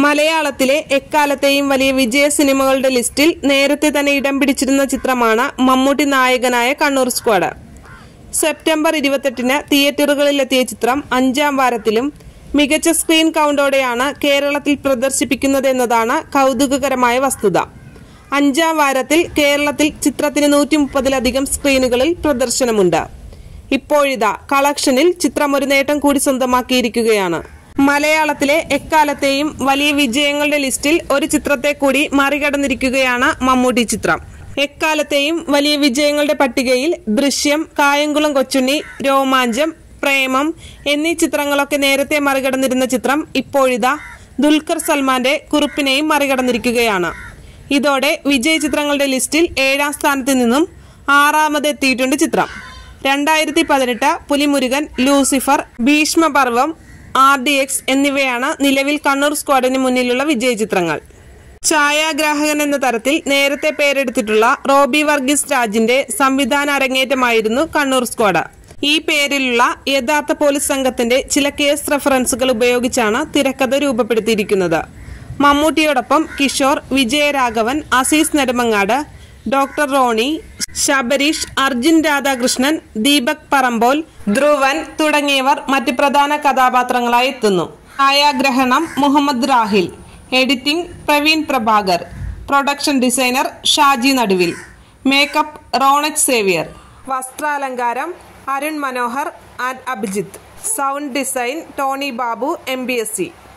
മലയാളത്തിലെ എക്കാലത്തെയും വലിയ വിജയ സിനിമകളുടെ ലിസ്റ്റിൽ നേരത്തെ തന്നെ ഇടം പിടിച്ചിരുന്ന ചിത്രമാണ് മമ്മൂട്ടി നായകനായ കണ്ണൂർ സ്ക്വാഡ് സെപ്റ്റംബർ ഇരുപത്തെട്ടിന് തിയേറ്ററുകളിലെത്തിയ ചിത്രം അഞ്ചാം വാരത്തിലും മികച്ച സ്ക്രീൻ കൗണ്ടോടെയാണ് കേരളത്തിൽ പ്രദർശിപ്പിക്കുന്നത് എന്നതാണ് കൗതുകകരമായ വസ്തുത അഞ്ചാം വാരത്തിൽ കേരളത്തിൽ ചിത്രത്തിന് നൂറ്റി മുപ്പതിലധികം സ്ക്രീനുകളിൽ പ്രദർശനമുണ്ട് ഇപ്പോഴിതാ കളക്ഷനിൽ ചിത്രം ഒരു നേട്ടം കൂടി സ്വന്തമാക്കിയിരിക്കുകയാണ് മലയാളത്തിലെ എക്കാലത്തെയും വലിയ വിജയങ്ങളുടെ ലിസ്റ്റിൽ ഒരു ചിത്രത്തെ കൂടി മറികടന്നിരിക്കുകയാണ് മമ്മൂട്ടി ചിത്രം എക്കാലത്തെയും വലിയ വിജയങ്ങളുടെ പട്ടികയിൽ ദൃശ്യം കായംകുളം കൊച്ചുണ്ണി രോമാഞ്ചം പ്രേമം എന്നീ ചിത്രങ്ങളൊക്കെ നേരത്തെ മറികടന്നിരുന്ന ചിത്രം ഇപ്പോഴിതാ ദുൽഖർ സൽമാന്റെ കുറിപ്പിനെയും മറികടന്നിരിക്കുകയാണ് ഇതോടെ വിജയ ചിത്രങ്ങളുടെ ലിസ്റ്റിൽ ഏഴാം സ്ഥാനത്ത് നിന്നും ആറാമതെത്തിയിട്ടുണ്ട് ചിത്രം രണ്ടായിരത്തി പതിനെട്ട് Pulimurugan Lucifer Bheeshma Parvam R D X എന്നിവയാണ് നിലവിൽ കണ്ണൂർ സ്ക്വാഡിന് മുന്നിലുള്ള വിജയ ചിത്രങ്ങൾ ഛായാഗ്രാഹകൻ എന്ന തരത്തിൽ നേരത്തെ പേരെടുത്തിട്ടുള്ള റോബി വർഗീസ് രാജിന്റെ സംവിധാന അരങ്ങേറ്റമായിരുന്നു കണ്ണൂർ സ്ക്വാഡ് ഈ പേരിലുള്ള യഥാർത്ഥ പോലീസ് സംഘത്തിന്റെ ചില കേസ് റെഫറൻസുകൾ ഉപയോഗിച്ചാണ് തിരക്കഥ രൂപപ്പെടുത്തിയിരിക്കുന്നത് മമ്മൂട്ടിയോടൊപ്പം കിഷോർ വിജയരാഘവൻ അസീസ് നെടുമങ്ങാട് ഡോക്ടർ റോണി ശബരീഷ് അർജുൻ രാധാകൃഷ്ണൻ ദീപക് പറമ്പോൽ ധ്രുവൻ തുടങ്ങിയവർ മറ്റ് പ്രധാന കഥാപാത്രങ്ങളായി എത്തുന്നു ഛായാഗ്രഹണം Muhammad Rahil editing Praveen Prabhakar production designer Shaji Naduvil makeup Ronex Xavier വസ്ത്രാലങ്കാരം Arun Manohar and Abhijith sound design Tony Babu M B S C